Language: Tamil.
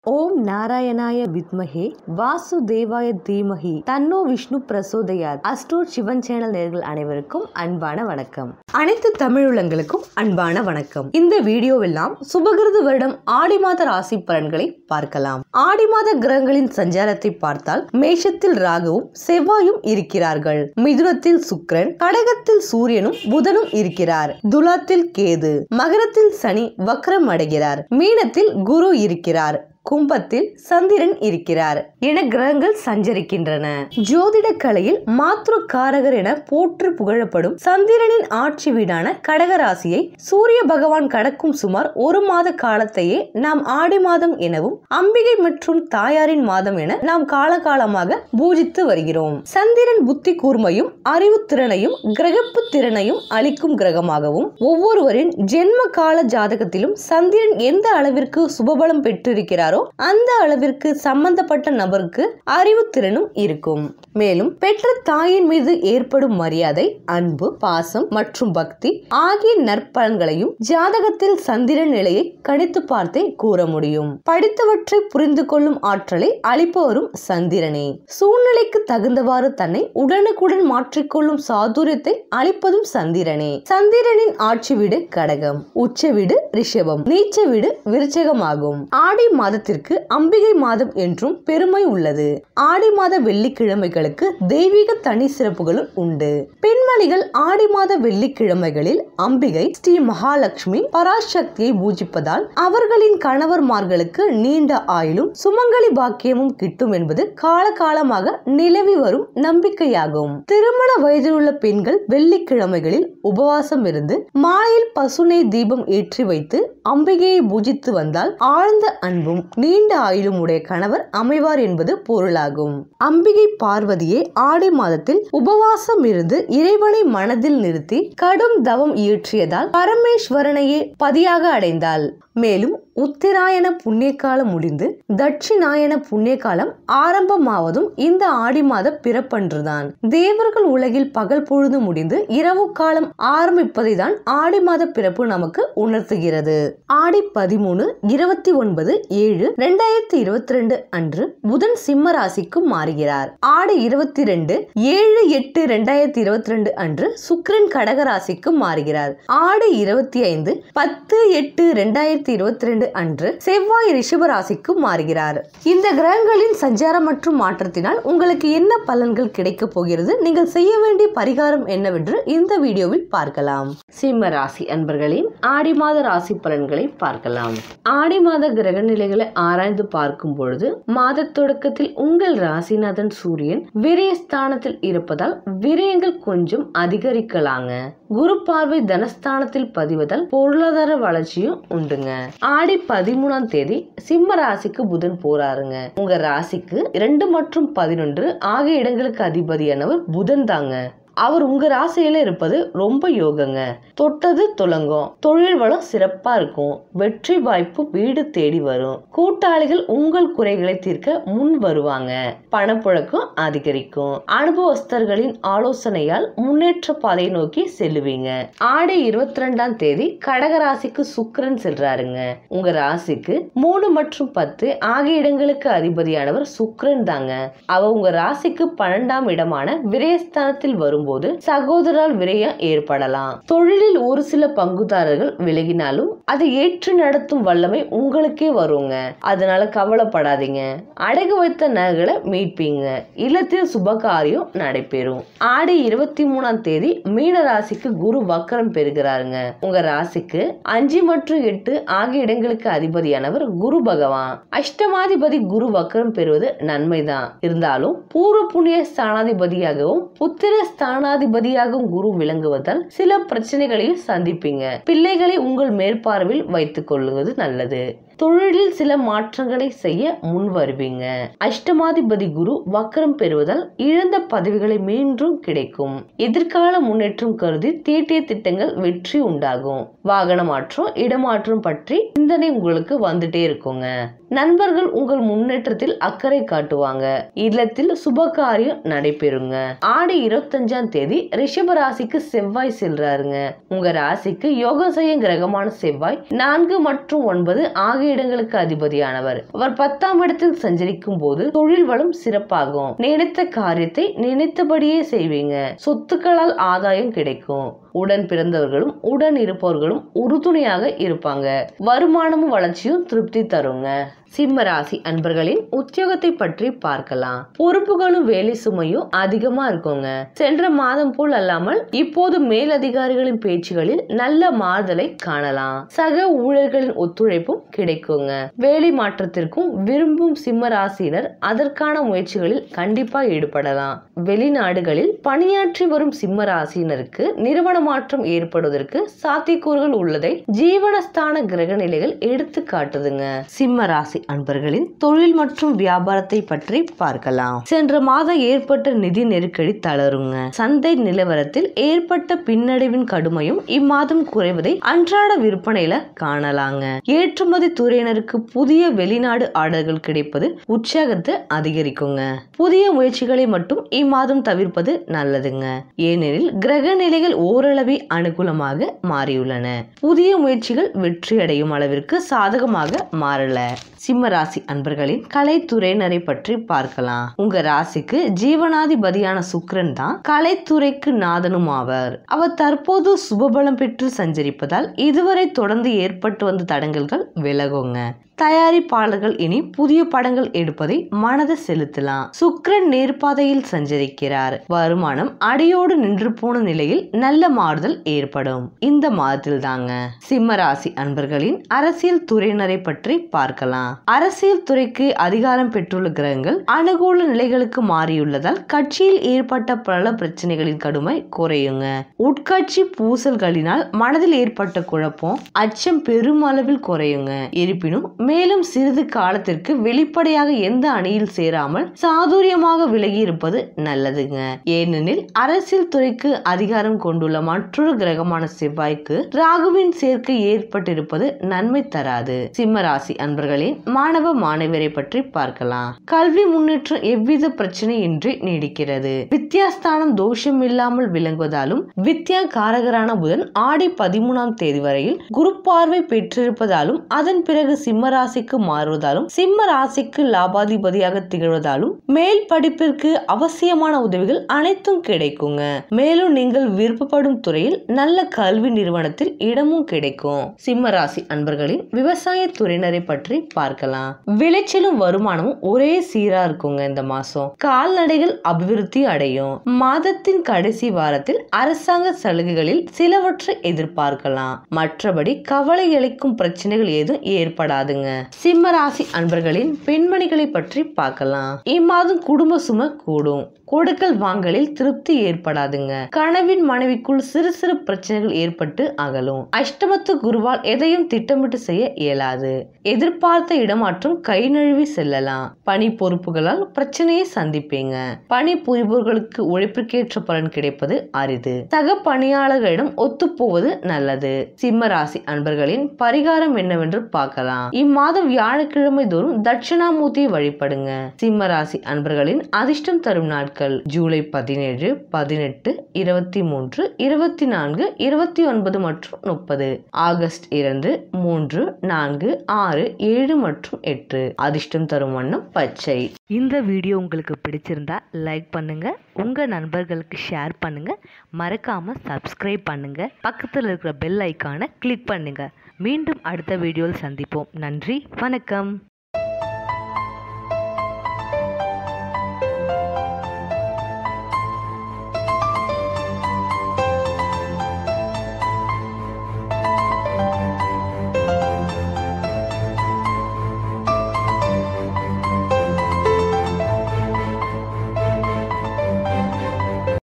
ஓம் நாராயணாய வித்மஹே வாசுதேவாய தீமஹி தன்னோ விஷ்ணு பிரசோதயாத் அஸ்ட்ரோட் சிவன் சேனல் நேர்கள் அனைவருக்கும் அன்பான வணக்கம் அனைத்து தமிழுள்ளங்களுக்கும் அன்பான வணக்கம் இந்த வீடியோவெல்லாம் சுபகிருது வருடம் ஆடி மாத ராசி பலன்களை பார்க்கலாம் ஆடி மாத கிரகங்களின் சஞ்சாரத்தை பார்த்தால் மேஷத்தில் ராகுவும் செவ்வாயும் இருக்கிறார்கள் மிதுனத்தில் சுக்கிரன் கடகத்தில் சூரியனும் புதனும் இருக்கிறார் துலாத்தில் கேது மகரத்தில் சனி வக்ரம் அடைகிறார் மீனத்தில் குரு இருக்கிறார் கும்பத்தில் சந்திரன் இருக்கிறார் என கிரகங்கள் சஞ்சரிக்கின்றன ஜோதிட கலையில் மாத்ரு காரகர் என போற்று புகழப்படும் சந்திரனின் ஆட்சி வீடான கடகராசியை சூரிய பகவான் கடக்கும் சுமார் ஒரு மாத காலத்தையே நாம் ஆடி மாதம் எனவும் அம்பிகை மற்றும் தாயாரின் மாதம் என நாம் காலகாலமாக பூஜித்து வருகிறோம் சந்திரன் புத்தி கூர்மையும் அறிவு திறனையும் கிரகப்பு திறனையும் அளிக்கும் கிரகமாகவும் ஒவ்வொருவரின் ஜென்ம கால ஜாதகத்திலும் சந்திரன் எந்த அளவிற்கு சுபபலம் பெற்றிருக்கிறாரோ அந்த அளவிற்கு சம்பந்தப்பட்ட நபருக்கு அறிவுத்திறனும் இருக்கும் மேலும் பெற்ற தாயின் மீது ஏற்படும் மரியாதை அன்பு பாசம் மற்றும் பக்தி ஆகிய நற்பலன்களையும் ஜாதகத்தில் சந்திரன் நிலையை கணித்து பார்த்தே கூற முடியும் படித்தவற்றை புரிந்து கொள்ளும் ஆற்றலை அளிப்பவரும் சந்திரனே சூழ்நிலைக்கு தகுந்தவாறு தன்னை உடனுக்குடன் மாற்றிக்கொள்ளும் சாதுரியத்தை அளிப்பதும் சந்திரனே சந்திரனின் ஆட்சி வீடு கடகம் உச்ச வீடு ரிஷபம் நீச்ச வீடு விருச்சகமாகும் ஆடி மாதத்திற்கு அம்பிகை மாதம் என்றும் பெருமை உள்ளது ஆடி மாத வெள்ளிக்கிழமைகளுக்கு தெய்வீக தனி சிறப்புகளும் உண்டு பெண்மணிகள் ஆடி மாத வெள்ளிக்கிழமைகளில் அம்பிகை ஸ்ரீ மகாலட்சுமி பராசக்தியை பூஜிப்பதால் அவர்களின் கணவர்மார்களுக்கு நீண்ட ஆயுளும் சுமங்கலி பாக்கியமும் கிட்டும் என்பது காலகாலமாக நிலவி வரும் நம்பிக்கையாகும் திருமண வயதில் உள்ள பெண்கள் வெள்ளிக்கிழமைகளில் உபவாசம் இருந்து மாலையில் பசுனை தீபம் ஏற்றி வைத்து அம்பிகையை பூஜித்து வந்தால் ஆழ்ந்த அன்பும் நீண்ட ஆயுளும் உடைய கணவர் அமைவார் என்பது பொருளாகும் அம்பிகை பார்வதியே ஆடி மாதத்தில் உபவாசம் இருந்து இறைவனை மனதில் நிறுத்தி கடும் தவம் இயற்றியதால் பரமேஸ்வரனையே பதியாக அடைந்தாள் மேலும் உத்திராயண புண்ணிய காலம் முடிந்து தட்சிணாயன புண்ணிய காலம் ஆரம்பமாவதும் இந்த ஆடி மாத பிறப்பன்றுதான் தேவர்கள் உலகில் பகல் பொழுது முடிந்து இரவு காலம் ஆரம்பிப்பதை தான் ஆடி மாத பிறப்பு நமக்கு உணர்த்துகிறது ஆடி பதிமூணு இருபத்தி ஒன்பது ஏழு ரெண்டாயிரத்தி இருபத்தி ரெண்டு அன்று புதன் சிம்ம ராசிக்கு மாறுகிறார் ஆடி இருபத்தி ரெண்டு ஏழு எட்டு ரெண்டாயிரத்தி இருபத்தி ரெண்டு அன்று சுக்கிரன் கடக ராசிக்கு மாறுகிறார் ஆடி இருபத்தி ஐந்து பத்து எட்டு ரெண்டாயிரத்தி இருபத்தி ரெண்டு அன்று செவ்வாய் ரிஷப ராசிக்கு மாறுகிறார் இந்த கிரகங்களின் சஞ்சாரம் மற்றும் மாற்றத்தினால் உங்களுக்கு என்ன பலன்கள் கிடைக்க போகிறது நீங்கள் செய்ய வேண்டிய பரிகாரம் என்னவென்று இந்த வீடியோவில் பார்க்கலாம் சிம்ம ராசி அன்பர்களின் ஆடி மாத ராசி பலன்களை பார்க்கலாம் ஆடி மாத கிரக நிலைகளை ஆராய்ந்து பார்க்கும் பொழுது மாத தொடக்கத்தில் உங்கள் ராசிநாதன் சூரியன் விரயஸ்தானத்தில் இருப்பதால் விரயங்கள் கொஞ்சம் அதிகரிக்கலாங்க குரு பார்வை தனஸ்தானத்தில் பதிவதால் பொருளாதார வளர்ச்சியும் உண்டுங்க ஆடி பதிமூணாம் தேதி சிம்ம ராசிக்கு புதன் போறாருங்க உங்க ராசிக்கு இரண்டு மற்றும் பதினொன்று ஆகிய இடங்களுக்கு அதிபதியானவர் புதன் தாங்க அவர் உங்க ராசியில இருப்பது ரொம்ப யோகங்க தொட்டது துலங்கும் தொழில் வளம் சிறப்பா இருக்கும் வெற்றி வாய்ப்பு வீடு தேடி வரும் கூட்டாளிகள் உங்கள் குறைகளை தீர்க்க முன் வருவாங்க பணப்புழக்கம் அதிகரிக்கும் அனுபவஸ்தர்களின் ஆலோசனையால் முன்னேற்ற பாதையை நோக்கி செல்லுவீங்க ஆடி இருபத்தி ரெண்டாம் தேதி கடக ராசிக்கு சுக்கிரன் செல்றாருங்க உங்க ராசிக்கு மூணு மற்றும் பத்து ஆகிய இடங்களுக்கு அதிபதியானவர் சுக்கிரன் தாங்க அவர் உங்க ராசிக்கு பன்னெண்டாம் இடமான விரயஸ்தானத்தில் வரும்போது சகோதரால் விரயம் ஏற்படலாம் தொழிலில் ஒரு சில பங்குதாரர்கள் விலகினாலும் அதை ஏற்று நடத்தும் வல்லமை உங்களுக்கே வருங்க அதனால கவலைப்படாதீங்க அடகு வைத்த நகைகளை மீட்பீங்க இல்லத்தில் சுபகாரியம் நடைபெறும் ஆடி இருபத்தி மூணாம் தேதி மீன ராசிக்கு குரு வக்கரம் பெறுகிறாருங்க உங்க ராசிக்கு அஞ்சு மற்றும் எட்டு ஆகிய இடங்களுக்கு அதிபதியானவர் குரு பகவான் அஷ்டமாதிபதி குரு வக்கரம் பெறுவது நன்மைதான் இருந்தாலும் பூர்வ புண்ணிய ஸ்தானாதிபதியாகவும் புத்திர ஸ்தானாதிபதியாகவும் குரு விளங்குவதால் சில பிரச்சனைகளையும் சந்திப்பீங்க பிள்ளைகளை உங்கள் மேற்பார்வையில் வைத்துக் கொள்வது நல்லது தொழிலில் சில மாற்றங்களை செய்ய முன் வருவீங்க அஷ்டமாதிபதி குரு வக்கரம் பெறுவதால் இழந்த பதவிகளை மீண்டும் கிடைக்கும் எதிர்கால முன்னேற்றம் கருதி தீட்டிய திட்டங்கள் வெற்றி உண்டாகும் வாகன மாற்றம் இடமாற்றம் பற்றி சிந்தனை உங்களுக்கு வந்துட்டே இருக்குங்க நண்பர்கள் உங்கள் முன்னேற்றத்தில் அக்கறை காட்டுவாங்க இல்லத்தில் சுபகாரியம் நடைபெறுங்க ஆடி இருபத்தஞ்சாம் தேதி ரிஷப ராசிக்கு செவ்வாய் செல்றாருங்க உங்க ராசிக்கு யோகம் செய்யும் கிரகமான செவ்வாய் நான்கு மற்றும் ஒன்பது ஆகிய ஆகிய இடங்களுக்கு அதிபதியானவர் அவர் பத்தாம் இடத்தில் சஞ்சரிக்கும் போது தொழில் வளம் சிறப்பாகும் நினைத்த காரியத்தை நினைத்தபடியே செய்வீங்க சொத்துக்களால் ஆதாயம் கிடைக்கும் உடன் பிறந்தவர்களும் உடன் இருப்பவர்களும் உறுதுணையாக இருப்பாங்க வருமானமும் வளர்ச்சியும் திருப்தி தருங்க சிம்ம ராசி அன்பர்களின் உத்தியோகத்தை பற்றி பார்க்கலாம் பொறுப்புகளும் வேலை சுமையும் அதிகமா இருக்குங்க சென்ற மாதம் போல் அல்லாமல் இப்போது மேலதிகாரிகளின் பேச்சுகளில் நல்ல மாறுதலை காணலாம் சக ஊழியர்களின் ஒத்துழைப்பும் கிடைக்குங்க வேலை மாற்றத்திற்கும் விரும்பும் சிம்ம ராசியினர் அதற்கான முயற்சிகளில் கண்டிப்பா ஈடுபடலாம் வெளிநாடுகளில் பணியாற்றி வரும் சிம்ம ராசியினருக்கு நிறுவன மாற்றம் ஏற்படுவதற்கு சாத்தியக்கூறுகள் உள்ளதை ஜீவனஸ்தான கிரக நிலைகள் எடுத்து காட்டுதுங்க சிம்ம ராசி அன்பர்களின் தொழில் மற்றும் வியாபாரத்தை பற்றி பார்க்கலாம் சென்ற மாதம் ஏற்பட்ட நிதி நெருக்கடி தளருங்க சந்தை நிலவரத்தில் ஏற்பட்ட பின்னடைவின் கடுமையும் இம்மாதம் குறைவதை அன்றாட விற்பனையில காணலாங்க ஏற்றுமதி துறையினருக்கு புதிய வெளிநாடு ஆர்டர்கள் கிடைப்பது உற்சாகத்தை அதிகரிக்குங்க புதிய முயற்சிகளை மட்டும் இம்மாதம் தவிர்ப்பது நல்லதுங்க ஏனெனில் கிரக நிலைகள் ஓரளவே அனுகூலமாக மாறியுள்ளன புதிய முயற்சிகள் வெற்றியடையும் அளவிற்கு சாதகமாக மாறல சிம்ம ராசி அன்பர்களின் கலைத்துறையினரை பற்றி பார்க்கலாம் உங்க ராசிக்கு ஜீவனாதிபதியான சுக்கிரன் தான் கலைத்துறைக்கு நாதனும் ஆவர் அவர் தற்போது சுபபலம் பெற்று சஞ்சரிப்பதால் இதுவரை தொடர்ந்து ஏற்பட்டு வந்த தடங்கல்கள் விலகுங்க தயாரிப்பாளர்கள் இனி புதிய படங்கள் எடுப்பதை மனதை செலுத்தலாம் சுக்கிரன் நேர்பாதையில் சஞ்சரிக்கிறார் வருமானம் அடியோடு நின்று போன நிலையில் நல்ல மாறுதல் ஏற்படும் இந்த மாதத்தில் தாங்க சிம்ம ராசி அன்பர்களின் அரசியல் துறையினரை பற்றி பார்க்கலாம் அரசியல் துறைக்கு அதிகாரம் பெற்றுள்ள கிரகங்கள் அனுகூல நிலைகளுக்கு மாறியுள்ளதால் கட்சியில் ஏற்பட்ட பல பிரச்சனைகளின் கடுமை குறையுங்க உட்கட்சி பூசல்களினால் மனதில் ஏற்பட்ட குழப்பம் அச்சம் பெருமளவில் குறையுங்க இருப்பினும் மேலும் சிறிது காலத்திற்கு வெளிப்படையாக எந்த அணியில் சேராமல் சாதுரியமாக விலகி இருப்பது நல்லதுங்க ஏனெனில் அரசியல் துறைக்கு அதிகாரம் கொண்டுள்ள மற்றொரு கிரகமான செவ்வாய்க்கு ராகுவின் சேர்க்கை ஏற்பட்டிருப்பது நன்மை தராது சிம்ம ராசி அன்பர்களின் மாணவ மாணவியரை பற்றி பார்க்கலாம் கல்வி முன்னேற்றம் எவ்வித பிரச்சனையின்றி நீடிக்கிறது வித்யாஸ்தானம் தோஷம் இல்லாமல் விளங்குவதாலும் வித்யா காரகரான புதன் ஆடி பதிமூணாம் தேதி வரையில் குரு பார்வை பெற்றிருப்பதாலும் அதன் பிறகு சிம்ம ராசிக்கு மாறுவதாலும் சிம்ம ராசிக்கு லாபாதிபதியாக திகழ்வதாலும் மேல் படிப்பிற்கு அவசியமான உதவிகள் அனைத்தும் கிடைக்குங்க மேலும் நீங்கள் விருப்பப்படும் துறையில் நல்ல கல்வி நிறுவனத்தில் இடமும் கிடைக்கும் சிம்ம ராசி அன்பர்களின் விவசாய துறையினரை பற்றி பார்க்கலாம் விளைச்சலும் வருமானமும் ஒரே சீரா இருக்குங்க இந்த மாசம் கால்நடைகள் அபிவிருத்தி அடையும் மாதத்தின் கடைசி வாரத்தில் அரசாங்க சலுகைகளில் சிலவற்றை எதிர்பார்க்கலாம் மற்றபடி கவலை அளிக்கும் பிரச்சனைகள் ஏதும் ஏற்படாதுங்க சிம்ம ராசி அன்பர்களின் பெண்மணிகளை பற்றி பார்க்கலாம் இம்மாதம் குடும்ப சுமை கூடும் கொடுக்கல் வாங்கலில் திருப்தி ஏற்படாதுங்க கனவின் மனைவிக்குள் சிறு சிறு பிரச்சனைகள் ஏற்பட்டு அகலும் அஷ்டமத்து குருவால் எதையும் திட்டமிட்டு செய்ய இயலாது எதிர்பார்த்த இடமாற்றம் கை நழுவி செல்லலாம் பணி பொறுப்புகளால் பிரச்சனையை சந்திப்பீங்க பணி புரிபவர்களுக்கு உழைப்பிற்கேற்ற பலன் கிடைப்பது அரிது சக பணியாளர்களிடம் ஒத்துப்போவது நல்லது சிம்ம ராசி அன்பர்களின் பரிகாரம் என்னவென்று பார்க்கலாம் இம்மாதம் வியாழக்கிழமை தோறும் தட்சிணாமூர்த்தியை வழிபடுங்க சிம்ம ராசி அன்பர்களின் அதிர்ஷ்டம் தரும் நாட்கள் ஜூலை பதினேழு பதினெட்டு இருபத்தி மூன்று இருபத்தி நான்கு இருபத்தி ஒன்பது மற்றும் முப்பது ஆகஸ்ட் இரண்டு மூன்று நான்கு ஆறு ஏழு மற்றும் எட்டு அதிர்ஷ்டம் தரும் வண்ணம் பச்சை இந்த வீடியோ உங்களுக்கு பிடிச்சிருந்தா லைக் பண்ணுங்க உங்க நண்பர்களுக்கு ஷேர் பண்ணுங்க மறக்காம சப்ஸ்கிரைப் பண்ணுங்க பக்கத்தில் இருக்கிற பெல் ஐக்கானை கிளிக் பண்ணுங்க மீண்டும் அடுத்த வீடியோவில் சந்திப்போம் நன்றி வணக்கம்